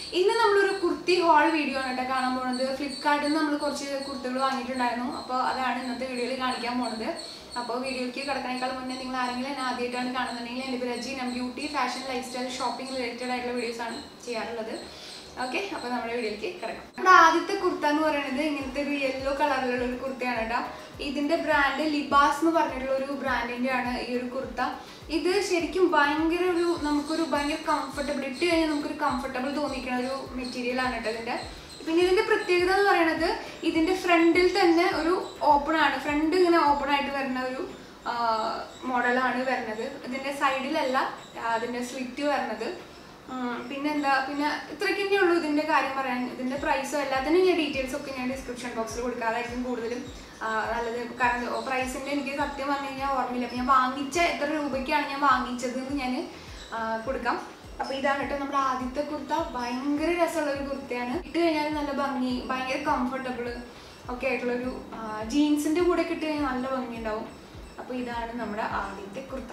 ഇന്ന് നമ്മളൊരു kurti whole video ആണ് കേട്ടോ കാണാൻ പോകുന്നത് ഫ്ലിപ്കാർട്ടിൽ നിന്ന് നമ്മൾ കുറച്ച് കുർത്തികൾ വാങ്ങിയിട്ടുണ്ടായിരുന്നു അപ്പോൾ അതാണ് ഇന്നത്തെ വീഡിയോയിൽ കാണിക്കാൻ പോകുന്നത് അപ്പോൾ വീഡിയോയ്ക്ക് കിടക്കണേക്കാൾ മുന്നേ നിങ്ങൾ ആരെങ്കിലും എന്നെ ആദ്യമായിട്ടാണ് കാണുന്നുണ്ടെങ്കിൽ എൻ്റെ പേര് അജി ഞാൻ beauty fashion lifestyle shopping related ആയിട്ടുള്ള വീഡിയോസ് ആണ് ചെയ്യാറുള്ളത് ഓക്കെ അപ്പോൾ നമ്മുടെ വീഡിയോയിലേക്ക് കിടക്കാം നമ്മുടെ ആദ്യത്തെ കുർത്ത എന്ന് പറയുന്നത് ഇങ്ങനത്തെ ഒരു യെല്ലോ കളറിലുള്ള ഒരു കുർത്തയാണ് കേട്ടോ ഇതിന്റെ ബ്രാൻഡ് ലിബാസ് എന്ന് പറഞ്ഞിട്ടുള്ള ഒരു ബ്രാൻഡിന്റെ ആണ് ഈ ഒരു കുർത്ത ഇത് ശരിക്കും ഭയങ്കര ഒരു നമുക്കൊരു ഭയങ്കര കംഫർട്ടബിൾ ഇട്ട് കഴിഞ്ഞാൽ നമുക്കൊരു കംഫർട്ടബിൾ തോന്നിക്കുന്ന ഒരു മെറ്റീരിയൽ ആണ് കേട്ടോ ഇതിന്റെ പിന്നെ ഇതിന്റെ പ്രത്യേകത എന്ന് പറയുന്നത് ഇതിന്റെ ഫ്രണ്ടിൽ തന്നെ ഒരു ഓപ്പൺ ആണ് ഫ്രണ്ട് ഇങ്ങനെ ഓപ്പൺ ആയിട്ട് വരുന്ന ഒരു മോഡലാണ് വരുന്നത് ഇതിന്റെ സൈഡിലല്ല അതിന്റെ സ്ലിറ്റ് വരുന്നത് ഉം, പിന്നെന്താ പിന്നെ ഇത്രയ്ക്ക് തന്നെ ഉള്ളൂ ഇതിന്റെ കാര്യം പറയാൻ ഇതിന്റെ പ്രൈസും എല്ലാത്തിനും ഞാൻ ഡീറ്റെയിൽസ് ഒക്കെ ഞാൻ ഡിസ്ക്രിപ്ഷൻ ബോക്സിൽ കൊടുക്കാതായിരിക്കും കൂടുതലും ആ, നല്ലത് കാരണം പ്രൈസിന്റെ എനിക്ക് സത്യം പറഞ്ഞു കഴിഞ്ഞാൽ ഓർമ്മയില്ല അപ്പൊ ഞാൻ വാങ്ങിച്ച എത്ര രൂപയ്ക്കാണ് ഞാൻ വാങ്ങിച്ചത് എന്ന് ഞാൻ കൊടുക്കാം അപ്പൊ ഇതാണ് കേട്ടോ നമ്മുടെ ആദ്യത്തെ കുർത്ത ഭയങ്കര രസമുള്ള ഒരു കുർത്തയാണ് ഇട്ട് കഴിഞ്ഞാൽ നല്ല ഭംഗി ഭയങ്കര കംഫർട്ടബിൾ ഒക്കെ ആയിട്ടുള്ള ഒരു ജീൻസിന്റെ കൂടെ ഒക്കെ ഇട്ട് കഴിഞ്ഞാൽ നല്ല ഭംഗി ഉണ്ടാവും അപ്പൊ ഇതാണ് നമ്മുടെ ആദ്യത്തെ കുർത്ത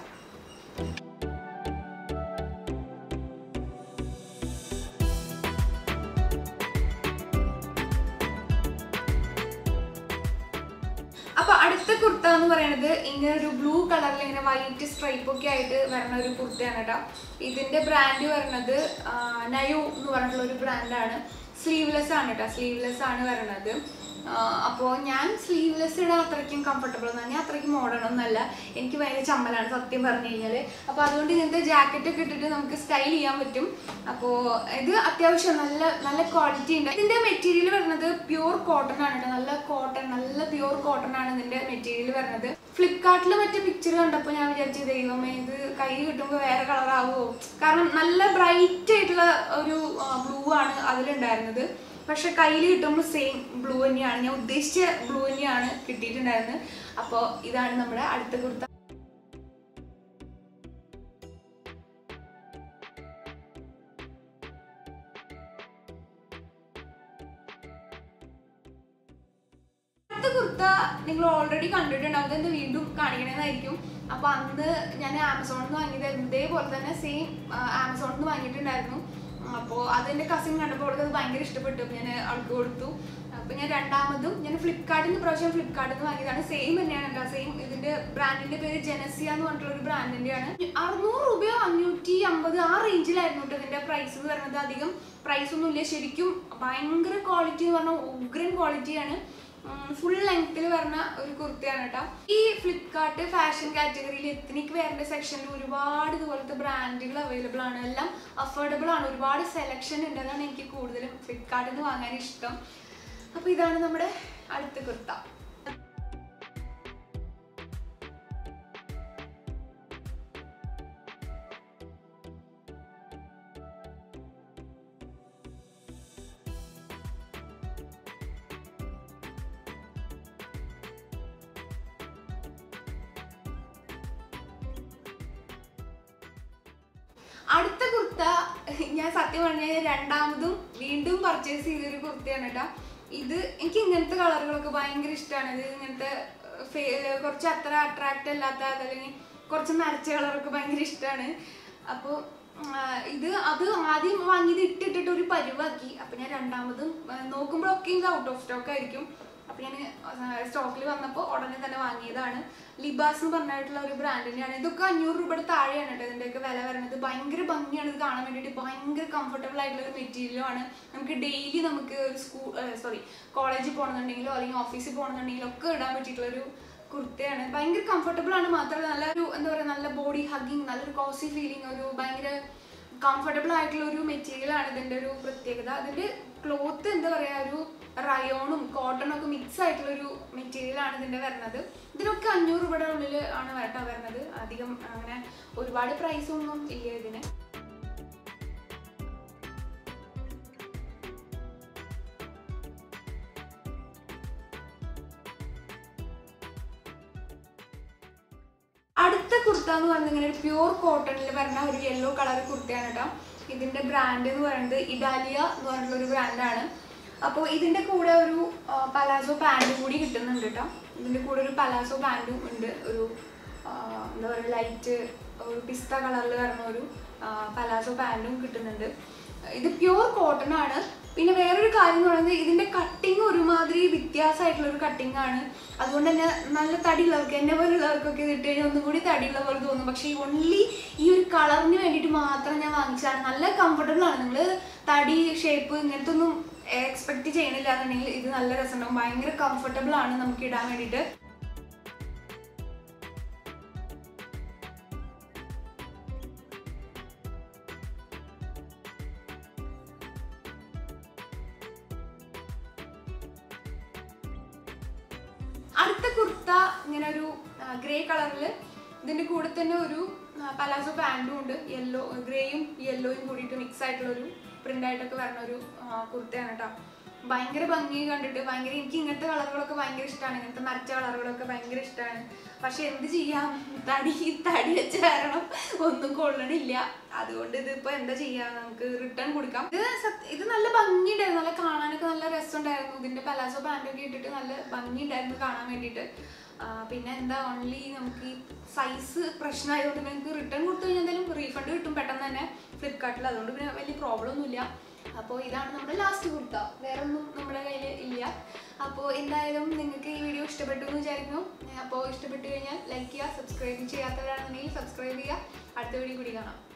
അപ്പൊ അടുത്ത കുർത്ത എന്ന് പറയുന്നത് ഇങ്ങനെ ഒരു ബ്ലൂ കളറിൽ ഇങ്ങനെ വൈറ്റ് സ്ട്രൈപ്പ് ഒക്കെ ആയിട്ട് വരുന്ന ഒരു കുർത്തയാണ് കേട്ടോ ഇതിന്റെ ബ്രാൻഡ് വരുന്നത് നയോ എന്ന് പറഞ്ഞിട്ടുള്ള ഒരു ബ്രാൻഡാണ് സ്ലീവ്ലെസ് ആണ് കേട്ടോ സ്ലീവ്ലെസ് ആണ് വരുന്നത് അപ്പോൾ ഞാൻ സ്ലീവ്ലെസ് ഇടാൻ അത്രയ്ക്കും കംഫർട്ടബിൾ ഒന്നും ഞാൻ അത്രയ്ക്കും മോഡേൺ ഒന്നല്ല എനിക്ക് ഭയങ്കര ചമ്മലാണ് സത്യം പറഞ്ഞു കഴിഞ്ഞാൽ അപ്പോൾ അതുകൊണ്ട് ഇങ്ങനത്തെ ജാക്കറ്റ് ഒക്കെ ഇട്ടിട്ട് നമുക്ക് സ്റ്റൈൽ ചെയ്യാൻ പറ്റും അപ്പോൾ ഇത് അത്യാവശ്യം നല്ല നല്ല ക്വാളിറ്റി ഉണ്ട് ഇതിന്റെ മെറ്റീരിയൽ വരുന്നത് പ്യൂർ കോട്ടൺ ആണ് കേട്ടോ നല്ല കോട്ടൺ നല്ല പ്യൂർ കോട്ടൺ ആണ് ഇതിന്റെ മെറ്റീരിയൽ വരുന്നത് ഫ്ലിപ്കാർട്ടിൽ മറ്റേ പിക്ചർ കണ്ടപ്പോൾ ഞാൻ വിചാരിച്ചു ദൈവമേ ഇത് കൈ കിട്ടുമ്പോൾ വേറെ കളർ ആവുമോ കാരണം നല്ല ബ്രൈറ്റ് ആയിട്ടുള്ള ഒരു ബ്ലൂ ആണ് അതിലുണ്ടായിരുന്നത് പക്ഷെ കയ്യിൽ കിട്ടുമ്പോൾ സെയിം ബ്ലൂ തന്നെയാണ് ഞാൻ ഉദ്ദേശിച്ച ബ്ലൂ തന്നെയാണ് കിട്ടിയിട്ടുണ്ടായിരുന്നത് അപ്പോൾ ഇതാണ് നമ്മുടെ അടുത്ത കുർത്ത അടുത്ത കുർത്ത നിങ്ങൾ ഓൾറെഡി കണ്ടിട്ടുണ്ടാവും അതെന്ത് വീണ്ടും കാണിക്കണമെന്നായിരിക്കും അപ്പൊ അന്ന് ഞാൻ ആമസോണിൽ നിന്ന് വാങ്ങിയതായിരുന്നു ഇതേപോലെ തന്നെ സെയിം ആമസോണിൽ നിന്ന് വാങ്ങിയിട്ടുണ്ടായിരുന്നു അപ്പോൾ അതെന്റെ കസിൻ കണ്ടപ്പോൾ അവൾക്ക് അത് ഭയങ്കര ഇഷ്ടപ്പെട്ടു അപ്പൊ ഞാൻ അവൾക്ക് കൊടുത്തു അപ്പൊ ഞാൻ രണ്ടാമതും ഞാൻ ഫ്ലിപ്കാർട്ടിൽ നിന്ന് പ്രാവശ്യം ഫ്ലിപ്കാർട്ടിൽ നിന്ന് വാങ്ങിയതാണ് സെയിം തന്നെയാണ് കേട്ടോ സെയിം ഇതിന്റെ ബ്രാൻഡിന്റെ പേര് ജനസിയ എന്ന് പറഞ്ഞിട്ടുള്ള ഒരു ബ്രാൻഡിന്റെയാണ് അറുന്നൂറ് രൂപയോ അഞ്ഞൂറ്റി അമ്പത് ആ റേഞ്ചിലായിരുന്നു കേട്ടോ ഇതിന്റെ പ്രൈസ് എന്ന് പറയുന്നത് അധികം പ്രൈസ് ഒന്നുമില്ല ശരിക്കും ഭയങ്കര ക്വാളിറ്റി എന്ന് പറഞ്ഞാൽ ഉഗ്രൻ ക്വാളിറ്റിയാണ് ഫുൾ ലെങ്ത്തിൽ വരുന്ന ഒരു കുർത്തിയാണ് കേട്ടോ ഈ ഫ്ലിപ്കാർട്ട് ഫാഷൻ കാറ്റഗറിയിൽ എത്നിക് വെയറിന്റെ സെക്ഷനിൽ ഒരുപാട് ഇതുപോലത്തെ ബ്രാൻഡുകൾ അവൈലബിൾ ആണ് എല്ലാം അഫോർഡബിൾ ആണ് ഒരുപാട് സെലക്ഷൻ ഉണ്ട് അതാണ് എനിക്ക് കൂടുതലും ഫ്ലിപ്കാർട്ടിൽ നിന്ന് വാങ്ങാൻ ഇഷ്ടം അപ്പൊ ഇതാണ് നമ്മുടെ അടുത്ത കുർത്ത അടുത്ത കുർത്ത ഞാൻ സത്യം പറഞ്ഞ രണ്ടാമതും വീണ്ടും പർച്ചേസ് ചെയ്തൊരു കുർത്തയാണ് കേട്ടോ ഇത് എനിക്ക് ഇങ്ങനത്തെ കളറുകളൊക്കെ ഭയങ്കര ഇഷ്ടമാണ് ഇത് ഇങ്ങനത്തെ ഫേ- കുറച്ച് അത്ര അട്രാക്റ്റ് അല്ലാത്ത അതല്ലെങ്കിൽ കുറച്ച് നരച്ച കളറൊക്കെ ഭയങ്കര ഇഷ്ടമാണ് അപ്പോൾ ഇത് അത് ആദ്യം വാങ്ങിയത് ഇട്ടിട്ടിട്ട് ഒരു പരുവാക്കി അപ്പം ഞാൻ രണ്ടാമതും ആ, നോക്കുമ്പോഴൊക്കെ ഇത് ഔട്ട് ഓഫ് സ്റ്റോക്ക് ആയിരിക്കും അപ്പം ഞാൻ സ്റ്റോക്കിൽ വന്നപ്പോൾ ഉടനെ തന്നെ വാങ്ങിയതാണ് ലിബാസ് എന്ന് പറഞ്ഞിട്ടുള്ള ഒരു ബ്രാൻഡിൻ്റെയാണ് ഇതൊക്കെ അഞ്ഞൂറ് രൂപയുടെ താഴെയാണ് കേട്ടോ ഇതിൻ്റെയൊക്കെ വില വരുന്നത് ഭയങ്കര ഭംഗിയാണ് ഇത് കാണാൻ വേണ്ടിയിട്ട് ഭയങ്കര കംഫർട്ടബിൾ ആയിട്ടുള്ള ഒരു മെറ്റീരിയലും ആണ് നമുക്ക് ഡെയിലി നമുക്ക് ഒരു സ്കൂൾ സോറി കോളേജിൽ പോകണമെന്നുണ്ടെങ്കിലോ അല്ലെങ്കിൽ ഓഫീസിൽ പോകണമെന്നുണ്ടെങ്കിലോ ഒക്കെ ഇടാൻ പറ്റിയിട്ടുള്ള ഒരു കുർത്തയാണ് ഭയങ്കര കംഫർട്ടബിൾ ആണ് മാത്രമല്ല നല്ലൊരു എന്താ പറയുക നല്ല ബോഡി ഹഗ്ഗിങ് നല്ലൊരു കോസി ഫീലിംഗ് ഒരു ഭയങ്കര കംഫർട്ടബിൾ ആയിട്ടുള്ള ഒരു മെറ്റീരിയൽ ആണ് ഇതിന്റെ ഒരു പ്രത്യേകത അതിന്റെ ക്ലോത്ത് എന്താ പറയാ ഒരു റയോണും കോട്ടണും ഒക്കെ മിക്സ് ആയിട്ടുള്ള ഒരു മെറ്റീരിയൽ ആണ് ഇതിന്റെ വരുന്നത് ഇതിനൊക്കെ അഞ്ഞൂറ് രൂപയുടെ ഉള്ളിൽ ആണ് വരട്ടോ വരുന്നത് അധികം അങ്ങനെ ഒരുപാട് പ്രൈസ് ഒന്നും ഇല്ല ഇതിന് അടുത്ത കുർത്ത എന്ന് പറയുന്നത് ഇങ്ങനെ ഒരു പ്യൂർ കോട്ടണിൽ വരുന്ന ഒരു യെല്ലോ കളർ കുർത്തയാണ് കേട്ടോ ഇതിന്റെ ബ്രാൻഡ് എന്ന് പറയുന്നത് ഇഡാലിയ എന്ന് പറഞ്ഞിട്ടുള്ള ഒരു ബ്രാൻഡാണ് അപ്പോൾ ഇതിന്റെ കൂടെ ഒരു പലാസോ പാൻറ് കൂടി കിട്ടുന്നുണ്ട് കേട്ടോ ഇതിന്റെ കൂടെ ഒരു പലാസോ പാൻറ്റും ഉണ്ട് ഒരു ആ, എന്താ പറയുക ലൈറ്റ് ഒരു പിസ്ത കളറിൽ വരുന്ന ഒരു പലാസോ പാൻറ്റും കിട്ടുന്നുണ്ട് ഇത് പ്യൂർ കോട്ടൺ ആണ് പിന്നെ വേറൊരു കാര്യം എന്ന് പറയുന്നത് ഇതിന്റെ കട്ടിങ് ഒരുമാതിരി വ്യത്യാസമായിട്ടുള്ള ഒരു കട്ടിങ് ആണ് അതുകൊണ്ട് തന്നെ നല്ല തടിയുള്ളവർക്ക് എന്നെ പോലുള്ളവർക്കൊക്കെ ഇത് ഇട്ട് കഴിഞ്ഞാൽ ഒന്നും കൂടി തടിയുള്ള പോലെ തോന്നും പക്ഷേ ഓൺലി ഈ ഒരു കളറിന് വേണ്ടിയിട്ട് മാത്രം ഞാൻ വാങ്ങിച്ചതാണ് നല്ല കംഫർട്ടബിൾ ആണ് നിങ്ങൾ തടി ഷേപ്പ് ഇങ്ങനത്തെ ഒന്നും എക്സ്പെക്ട് ചെയ്യണില്ല എന്നുണ്ടെങ്കിൽ ഇത് നല്ല രസമുണ്ടാവും ഭയങ്കര കംഫർട്ടബിൾ ആണ് നമുക്ക് ഇടാൻ വേണ്ടിയിട്ട് അടുത്ത കുർത്ത ഇങ്ങനെ ഒരു ഗ്രേ കളറിൽ ഇതിന്റെ കൂടെ തന്നെ ഒരു പലാസോ പാൻറ്റും ഉണ്ട് യെല്ലോ ഗ്രേയും യെല്ലോയും കൂടിയിട്ട് മിക്സ് ആയിട്ടുള്ള ഒരു പ്രിന്റ് ആയിട്ടൊക്കെ വരുന്ന ഒരു ആ, കുർത്തയാണ് കേട്ടോ ഭയങ്കര ഭംഗി കണ്ടിട്ട് ഭയങ്കര എനിക്ക് ഇങ്ങനത്തെ കളറുകളൊക്കെ ഭയങ്കര ഇഷ്ടമാണ് ഇങ്ങനത്തെ നരച്ച കളറുകളൊക്കെ ഭയങ്കര ഇഷ്ടമാണ് പക്ഷെ എന്ത് ചെയ്യാം തടി തടി വെച്ച കാരണം ഒന്നും കൊള്ളണില്ല അതുകൊണ്ട് ഇതിപ്പോ എന്താ ചെയ്യാ നമുക്ക് റിട്ടേൺ കൊടുക്കാം ഇത് സത്യ- ഇത് നല്ല ഭംഗിയുണ്ടായിരുന്നു നല്ല കാണാനൊക്കെ നല്ല രസമുണ്ടായിരുന്നു ഇതിന്റെ പലാസോ പാൻറ്റൊക്കെ ഇട്ടിട്ട് നല്ല ഭംഗിയുണ്ടായിരുന്നു കാണാൻ വേണ്ടിയിട്ട് ആ, പിന്നെ എന്താ ഓൺലി നമുക്ക് ഈ സൈസ് പ്രശ്നമായതുകൊണ്ട് നിങ്ങൾക്ക് റിട്ടേൺ കൊടുത്തു കഴിഞ്ഞാൽ എന്തായാലും റീഫണ്ട് കിട്ടും പെട്ടെന്ന് തന്നെ ഫ്ലിപ്കാർട്ടിൽ അതുകൊണ്ട് പിന്നെ വലിയ പ്രോബ്ലം ഒന്നുമില്ല അപ്പോൾ ഇതാണ് നമ്മുടെ ലാസ്റ്റ് കുർത്ത വേറെ ഒന്നും നമ്മുടെ കയ്യിൽ ഇല്ല അപ്പോൾ എന്തായാലും നിങ്ങൾക്ക് ഈ വീഡിയോ ഇഷ്ടപ്പെട്ടു എന്ന് വിചാരിക്കുന്നു അപ്പോൾ ഇഷ്ടപ്പെട്ടു കഴിഞ്ഞാൽ ലൈക്ക് ചെയ്യുക സബ്സ്ക്രൈബ് ചെയ്യാത്തവരാണെന്നുണ്ടെങ്കിൽ സബ്സ്ക്രൈബ് ചെയ്യുക അടുത്ത വീഡിയോ കൂടി കാണാം